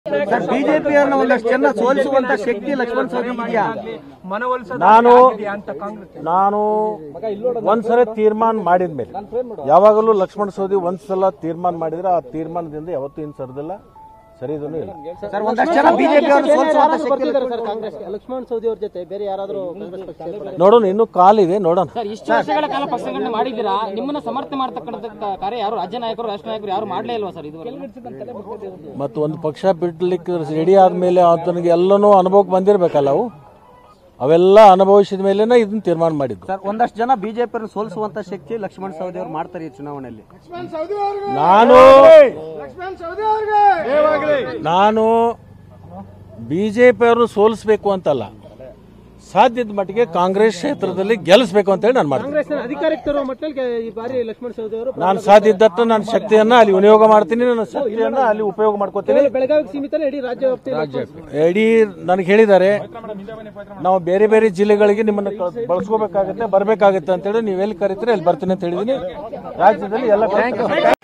sir ಬಿಜೆಪಿಯನ್ನ ಒಂದಷ್ಟು ಜನ ಸೋಲಿಸುವಂತ ಶಕ್ತಿ ಲಕ್ಷ್ಮಣ ಸವದಿ ಇದೆಯಾ ನಾನು ನಾನು ಒಂದ್ಸಲ ತೀರ್ಮಾನ ಮಾಡಿದ್ಮೇಲೆ ಯಾವಾಗಲೂ ಲಕ್ಷ್ಮಣ ಸವದಿ ಒಂದ್ಸಲ ತೀರ್ಮಾನ ಮಾಡಿದ್ರೆ ಆ ತೀರ್ಮಾನದಿಂದ ಯಾವತ್ತೂ ಇನ್ ಸರಿದಿಲ್ಲ ಸರಿದೂ ಇಲ್ಲ ಸರ್ ಒಂದಷ್ಟು ಜನ ಬಿಜೆಪಿಯವ್ರನ್ನ ಸೋಲಿಸುವಂತ ಶಕ್ತಿ ಸರ್ ಕಾಂಗ್ರೆಸ್ ಲಕ್ಷ್ಮಣ್ ಸೌದಿ ಅವ್ರ ಜೊತೆ ಬೇರೆ ಯಾರಾದ್ರೂ ಕಾಂಗ್ರೆಸ್ ಪಕ್ಷ ಸೇರ್ಪಡೆ ನೋಡೋಣ ಇನ್ನೂ ಕಾಲಿದೆ ನೋಡೋಣ ಸರ್ ಇಷ್ಟು ವರ್ಷಗಳ ಕಾಲ ಪಕ್ಷಗಳನ್ನ ಮಾಡಿದ್ದೀರಾ ನಿಮ್ಮನ್ನ ಸಮರ್ಥನೆ ಮಾಡ್ತಕ್ಕಂಥ ಕಾರ್ಯ ಯಾರು ರಾಜ್ಯ ನಾಯಕರು ರಾಷ್ಟ್ರ ನಾಯಕರು ಯಾರು ಮಾಡಲೇ ಇಲ್ವಾ ಸರ್ ಇದುವರೆಗೆ ಮತ್ತು ಒಂದು ಪಕ್ಷ ಬಿಡ್ಲಿಕ್ಕೆ ರೆಡಿ ಆದ್ಮೇಲೆ ಆತನಿಗೆ ಎಲ್ಲನೂ ಅನುಭವಕ್ಕೆ ಬಂದಿರಬೇಕಲ್ಲ ಅವು ಅವೆಲ್ಲ ಅನುಭವಿಸಿದ ಮೇಲೆನೇ ಇದನ್ನ ತೀರ್ಮಾನ ಮಾಡಿದ್ದು ಸರ್ ಒಂದಷ್ಟು ಜನ ಬಿಜೆಪಿಯವ್ರನ್ನ ಸೋಲಿಸುವಂತ ಶಕ್ತಿ ಲಕ್ಷ್ಮಣ ಸವದಿ ಅವರು ಮಾಡ್ತಾರೆ ಈ ಚುನಾವಣೆಯಲ್ಲಿ ನಾನು ನಾನು ಬಿಜೆಪಿ ಅವರು ಸೋಲಿಸಬೇಕು ಅಂತಲ್ಲ ಸಾಧ್ಯದ ಮಟ್ಟಿಗೆ ಕಾಂಗ್ರೆಸ್ ಕ್ಷೇತ್ರದಲ್ಲಿ ಗೆಲ್ಲಿಸಬೇಕು ಅಂತ ಹೇಳಿ ನಾನು ಮಾಡ್ತೀನಿ ಕಾಂಗ್ರೆಸ್ ಅಧಿಕಾರಕ್ಕೆ ತರುವ ಮಟ್ಟಕ್ಕೆ ಈ ಬಾರಿ ಲಕ್ಷ್ಮಣ್ ಸೌದಿ ಅವರು ನಾನು ಸಾಧ್ಯ ಇದ್ದಟ್ಟು ನನ್ನ ಶಕ್ತಿಯನ್ನ ಅಲ್ಲಿ ವಿನಿಯೋಗ ಮಾಡ್ತೀನಿ ನನ್ನ ಶಕ್ತಿಯನ್ನ ಅಲ್ಲಿ ಉಪಯೋಗ ಮಾಡ್ಕೋತೀನಿ ಬೆಳಗಾವಿಗೆ ಸೀಮಿತ ಇಡೀ ರಾಜ್ಯ ವ್ಯಾಪ್ತಿ ಇಡೀ ನನಗೆ ಹೇಳಿದ್ದಾರೆ ನಾವು ಬೇರೆ ಬೇರೆ ಜಿಲ್ಲೆಗಳಿಗೆ ನಿಮ್ಮನ್ನ ಕಳ್ಸ್- ಬಳಸ್ಕೋಬೇಕಾಗತ್ತೆ ಬರಬೇಕಾಗತ್ತೆ ಅಂತೇಳಿ ನೀವು ಎಲ್ಲಿ ಕರಿತೀರಿ ಅಲ್ಲಿ ಬರ್ತೀನಿ ಅಂತ ಹೇಳಿದೀನಿ ರಾಜ್ಯದಲ್ಲಿ ಎಲ್ಲ